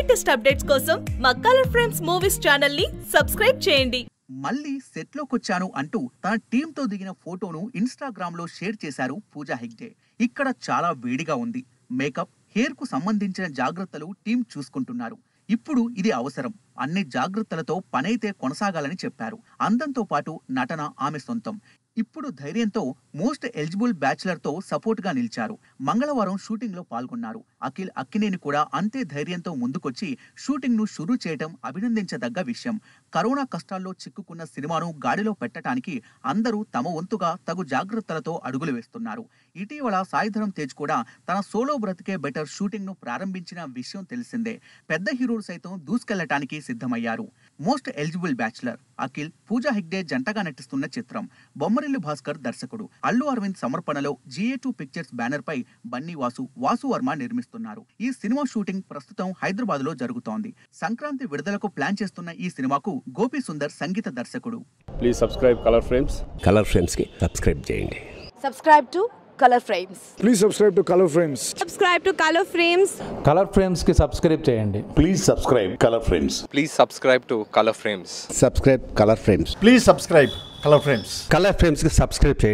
Latest updates కోసం మా Color Friends Movies channel ని సబ్స్క్రైబ్ చేయండి మళ్ళీ సెట్లోకొచ్చాను అంటూ తన టీంతో దిగిన ఫోటోను ఇన్స్టాగ్రామ్ లో షేర్ చేశారు పూజా హెగ్డే ఇక్కడ చాలా వేడిగా ఉంది మేకప్ హెయిర్ కు సంబంధించిన జాగ్రత్తలు టీం చూసుకుంటున్నారు ఇప్పుడు ఇది అవసరం అన్ని జాగ్రత్తలతో పనైతే కొనసాగాలని చెప్పారు అందంతో పాటు నటన ఆమె సొంతం ఇప్పుడు ధైర్యంతో మోస్ట్ ఎలిజిబుల్ బ్యాచులర్ తో సపోర్ట్ గా నిలిచారు మంగళవారం షూటింగ్ లో పాల్గొన్నారు అఖిల్ అక్కినేని కూడా అంతే ధైర్యంతో ముందుకొచ్చి షూటింగ్ ను షురూ చేయడం అభినందించదగ్గ విషయం కరోనా కష్టాల్లో చిక్కుకున్న సినిమాను గాడిలో పెట్టడానికి అందరూ తమ వంతుగా తగు జాగ్రత్తలతో అడుగులు వేస్తున్నారు ఇటీవల సాయిధరం తేజ్ కూడా తన సోలో బ్రతికే బెటర్ షూటింగ్ ను ప్రారంభించిన విషయం తెలిసిందే పెద్ద హీరోలు సైతం దూసుకెళ్లటానికి సిద్ధమయ్యారు most eligible bachelor Akhil Pooja Hegde జంటగా నటిస్తున్న చిత్రం బొమ్మరిల్లు భాస్కర్ దర్శకుడు అల్లు అరవింద్ సమర్పణలో జిఏ టూ పిక్చర్స్ బ్యానర్ పై బన్నీ వాసు వాసు వర్మ నిర్మిస్తున్నారు ఈ సినిమా షూటింగ్ ప్రస్తుతం హైదరాబాద్ లో జరుగుతోంది సంక్రాంతి విడుదలకు ప్లాన్ చేస్తున్న ఈ సినిమాకు గోపి సుందర్ సంగీత దర్శకుడు please subscribe Color Frames Color ఫ్రేమ్స్కి సబ్స్క్రైబ్ చేయండి subscribe to color frames Please subscribe to Color Frames. subscribe to color frames Color ఫ్రేమ్స్కి సబ్స్క్రైబ్ చేయండి Please subscribe Color Frames. Please subscribe to Color Frames. Subscribe Color Frames Please subscribe Color Frames. Color ఫ్రేమ్స్కి subscribe చేయండి